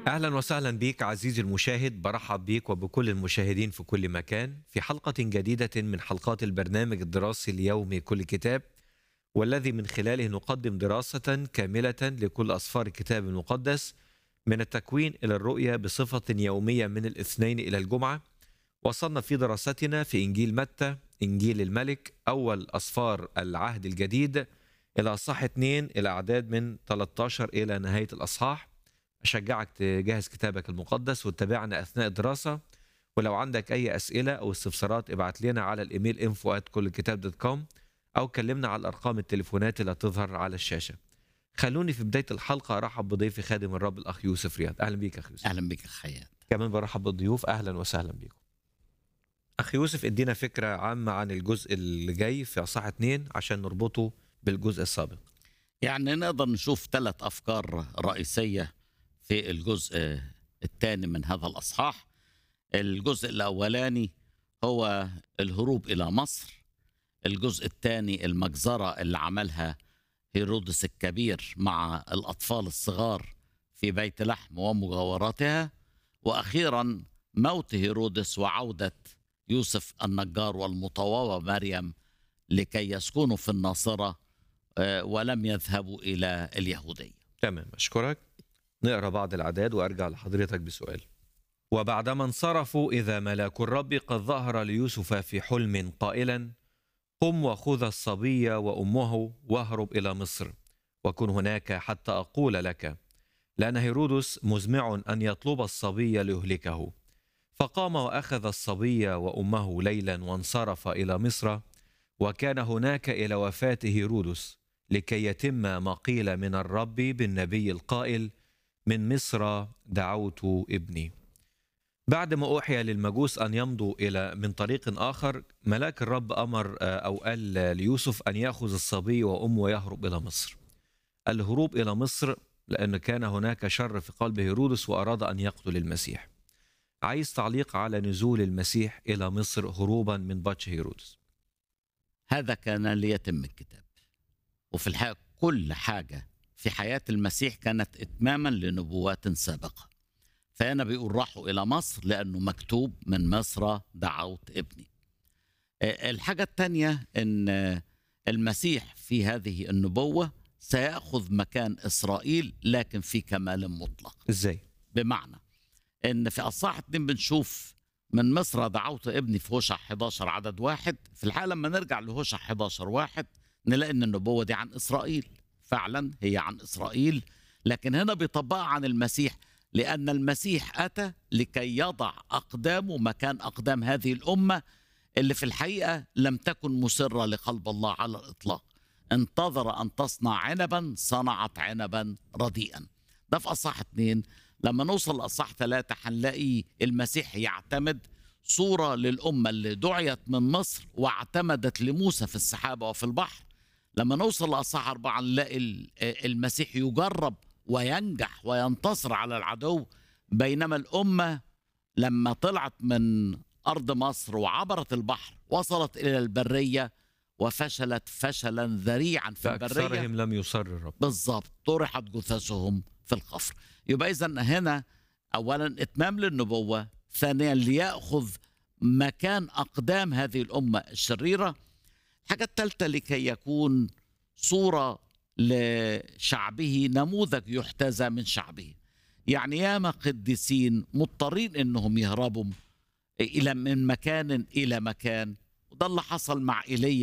اهلا وسهلا بيك عزيزي المشاهد برحب بيك وبكل المشاهدين في كل مكان في حلقه جديده من حلقات البرنامج الدراسي اليومي كل كتاب والذي من خلاله نقدم دراسه كامله لكل اسفار الكتاب المقدس من التكوين الى الرؤيه بصفه يوميه من الاثنين الى الجمعه وصلنا في دراستنا في انجيل متى انجيل الملك اول اسفار العهد الجديد الى اصحاح 2 الى اعداد من 13 الى نهايه الاصحاح أشجعك تجهز كتابك المقدس وتتابعنا أثناء الدراسة ولو عندك أي أسئلة أو استفسارات ابعت لنا على الإيميل info at كل كتاب دوت كوم أو كلمنا على الأرقام التليفونات اللي هتظهر على الشاشة خلوني في بداية الحلقة أرحب بضيفي خادم الرب الأخ يوسف رياض أهلا بيك أخ يوسف اهلا بك خيال كمان برحب بالضيوف أهلا وسهلا بيكم أخ يوسف ادينا فكرة عامة عن الجزء اللي جاي في أصحاح اتنين عشان نربطه بالجزء السابق يعني نقدر نشوف ثلاث افكار رئيسيه في الجزء الثاني من هذا الاصحاح الجزء الاولاني هو الهروب الى مصر الجزء الثاني المجزره اللي عملها هيرودس الكبير مع الاطفال الصغار في بيت لحم ومجاوراتها واخيرا موت هيرودس وعوده يوسف النجار والمطوبه مريم لكي يسكنوا في الناصره آه، ولم يذهبوا الى اليهوديه تمام أشكرك نقرأ بعض الأعداد وأرجع لحضرتك بسؤال وبعدما انصرفوا إذا ملاك الرب قد ظهر ليوسف في حلم قائلا قم وخذ الصبي وأمه واهرب إلى مصر وكن هناك حتى أقول لك لأن هيرودس مزمع أن يطلب الصبي ليهلكه فقام وأخذ الصبي وأمه ليلا وانصرف إلى مصر وكان هناك إلى وفاة هيرودس لكي يتم ما قيل من الرب بالنبي القائل من مصر دعوت ابني بعد ما أوحي للمجوس أن يمضوا إلى من طريق آخر ملاك الرب أمر آه، أو قال ليوسف أن يأخذ الصبي وأمه ويهرب إلى مصر الهروب إلى مصر لأن كان هناك شر في قلب هيرودس وأراد أن يقتل المسيح عايز تعليق على نزول المسيح إلى مصر هروبا من بطش هيرودس هذا كان ليتم الكتاب وفي الحقيقه كل حاجه في حياه المسيح كانت اتماما لنبوات سابقه فهنا بيقول راحوا الى مصر لانه مكتوب من مصر دعوت ابني آه، الحاجه الثانيه ان آه، المسيح في هذه النبوه سياخذ مكان اسرائيل لكن في كمال مطلق إزاي؟ بمعنى ان في اصحاح اتنين بنشوف من مصر دعوت ابني في هوشع 11 عدد واحد في الحقيقه لما نرجع لهوشع 11 واحد نلاقي ان النبوه دي عن اسرائيل فعلا هي عن اسرائيل لكن هنا بيطبقها عن المسيح لان المسيح اتى لكي يضع اقدامه مكان اقدام هذه الامه اللي في الحقيقه لم تكن مسره لقلب الله على الاطلاق انتظر ان تصنع عنبا صنعت عنبا رديئا ده في اصحاح اتنين لما نوصل لاصحاح ثلاثه هنلاقي المسيح يعتمد صوره للامه اللي دعيت من مصر واعتمدت لموسى في السحابه وفي البحر لما نوصل لاصحاح اربعه نلاقي ال- المسيح يجرب وينجح وينتصر على العدو بينما الامه لما طلعت من ارض مصر وعبرت البحر وصلت الى البريه وفشلت فشلا ذريعا في البريه فأكثرهم لم يصر الرب بالظبط طرحت جثثهم في القفر يبقى اذا هنا اولا اتمام للنبوه ثانيا لياخذ مكان اقدام هذه الامه الشريره الحاجه الثالثه لكي يكون صوره لشعبه نموذج يحتذى من شعبه يعني ياما قديسين مضطرين انهم يهربوا الى من مكان الى مكان وده اللي حصل مع ايليا